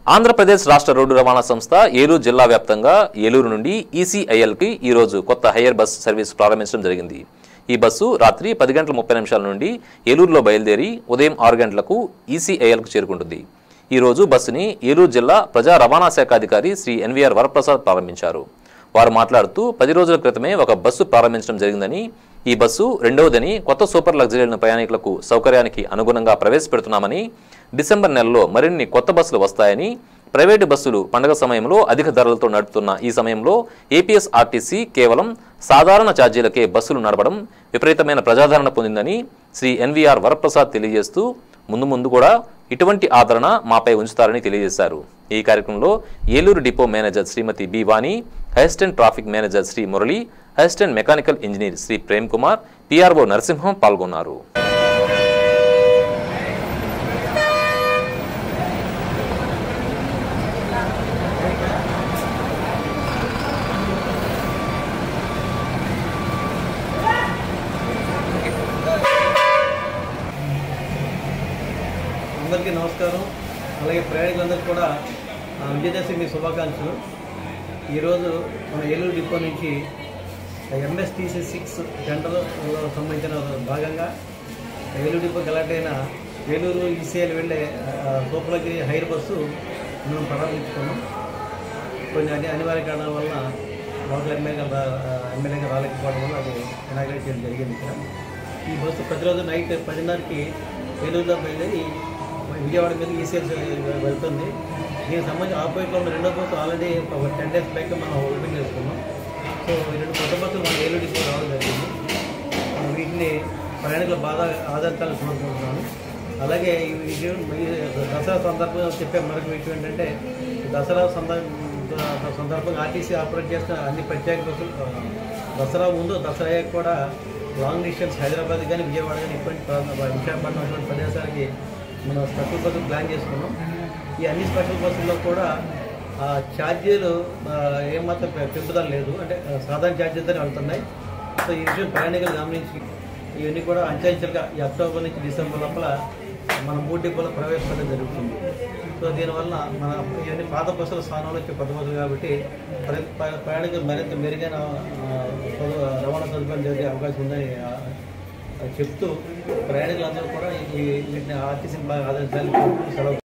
ఆంధ్రప్రదేశ్ రాష్ట్ర రోడ్డు రవాణా సంస్థ ఏలూరు జిల్లా వ్యాప్తంగా ఏలూరు నుండి ఈసీఐఎల్కి ఈరోజు కొత్త హైయర్ బస్ సర్వీస్ ప్రారంభించడం జరిగింది ఈ బస్సు రాత్రి పది గంటల ముప్పై నిమిషాల నుండి ఏలూరులో బయలుదేరి ఉదయం ఆరు గంటలకు ఈసీఐఎల్కు చేరుకుంటుంది ఈ రోజు బస్సుని ఏలూరు జిల్లా ప్రజా రవాణా శాఖ అధికారి శ్రీ ఎన్వీఆర్ వరప్రసాద్ ప్రారంభించారు వారు మాట్లాడుతూ పది రోజుల క్రితమే ఒక బస్సు ప్రారంభించడం జరిగిందని ఈ బస్సు రెండవదని కొత్త సూపర్ లగ్జరీలను ప్రయాణికులకు సౌకర్యానికి అనుగుణంగా ప్రవేశపెడుతున్నామని డిసెంబర్ నెలలో మరిన్ని కొత్త బస్సులు వస్తాయని ప్రైవేటు బస్సులు పండగ సమయంలో అధిక ధరలతో నడుపుతున్న ఈ సమయంలో ఏపీఎస్ ఆర్టీసీ కేవలం సాధారణ ఛార్జీలకే బస్సులు నడపడం విపరీతమైన ప్రజాదరణ పొందిందని శ్రీ ఎన్వీఆర్ వరప్రసాద్ తెలియజేస్తూ ముందు ముందు కూడా ఇటువంటి ఆదరణ మాపై ఉంచుతారని తెలియజేశారు ఈ కార్యక్రమంలో Eluru depot manager Srimathi B Vani assistant traffic manager Sri Murali assistant mechanical engineer Sri Prem Kumar PRO Narasimham పాల్గొన్నారు అందరికీ నమస్కారం అలాగే ప్రయాణికులందరికీ కూడా ఆ, విజయదశమి శుభాకాంక్షలు ఈరోజు మన ఏలూరు డిపో నుంచి ఎంఎస్టీసీ సిక్స్ జనరల్ సంబంధించిన భాగంగా ఏలూరు డిపో గలాట్ అయిన ఏలూరు ఈసీఐలు వెళ్ళే ఆ, సూపర్లగిరి హైర్ బస్సు మనం ప్రారంభించుకున్నాం కొన్ని అన్ని అనివార్య కారణాల వల్ల లోకల్ ఎమ్మెల్యే ఎమ్మెల్యేగా రాలేకపోవడం వల్ల అది ఇనాగ్రేట్ చేయడం జరిగింది ఇక్కడ ఈ బస్సు ప్రతిరోజు నైట్ పదిన్నరకి ఏలూరులో బయలుదేరి విజయవాడ మీద ఈసీఎల్ వెళ్తుంది దీనికి సంబంధించి ఆపోజిట్లో ఉన్న రెండో బస్సు ఆల్రెడీ ఒక టెన్ డేస్ బ్యాక్ మనం ఓపెన్ చేసుకున్నాం సో ఈ రెండు కొత్త బస్సులు మన ఏలూరు డిపో రావడం జరిగింది ఆ, వీటిని ప్రయాణికుల బాధ ఆధారితాలు కోరుకుంటున్నాను అలాగే ఈ విషయం ఈ దసరా సందర్భంగా చెప్పే మరొక విషయం ఏంటంటే ఈ దసరా సందర్భ సందర్భంగా ఆర్టీసీ ఆపరేట్ చేస్తున్న అన్ని ప్రత్యేక బస్సులు ఆ, దసరా ముందు దసరా అయ్యాక కూడా లాంగ్ డిస్టెన్స్ హైదరాబాద్ కానీ విజయవాడ కానీ ఇటువంటి ప్రాంత- విశాఖపట్నం అటువంటి ప్రదేశాలకి మనం స్పెషల్ బస్సులు ప్లాన్ చేసుకున్నాం ఈ అన్ని స్పెషల్ బస్సుల్లో కూడా ఆ ఛార్జీలు ఆ, ఏమాత్రం పె- పెంపుదల లేదు అంటే ఆ, సాధారణ ఛార్జీలతోనే వెళ్తున్నాయి సో ఈ విషయం ప్రయాణికులు గమనించి ఇవన్నీ కూడా అంచెంచెలుగా ఈ అక్టోబర్ నుంచి డిసెంబర్ లోపల మన మూడు డిపోలో ప్రవేశపెట్టడం జరుగుతుంది సో దీనివల్ల మన ఇవన్నీ పాత బస్సుల స్థానంలో వచ్చే కొత్త బస్సులు కాబట్టి ప్ర- ప్ర- ప్రయాణికులు మరింత మెరుగైన ఆ, సదు- రవాణా సదుపాయం జరిగే అవకాశం ఉందని ఆ, చెప్తూ ప్రయాణికులందరూ కూడా ఈ వీటిని ఆర్టీసీని బాగా ఆదరించాలని కోరుతూ సెలవు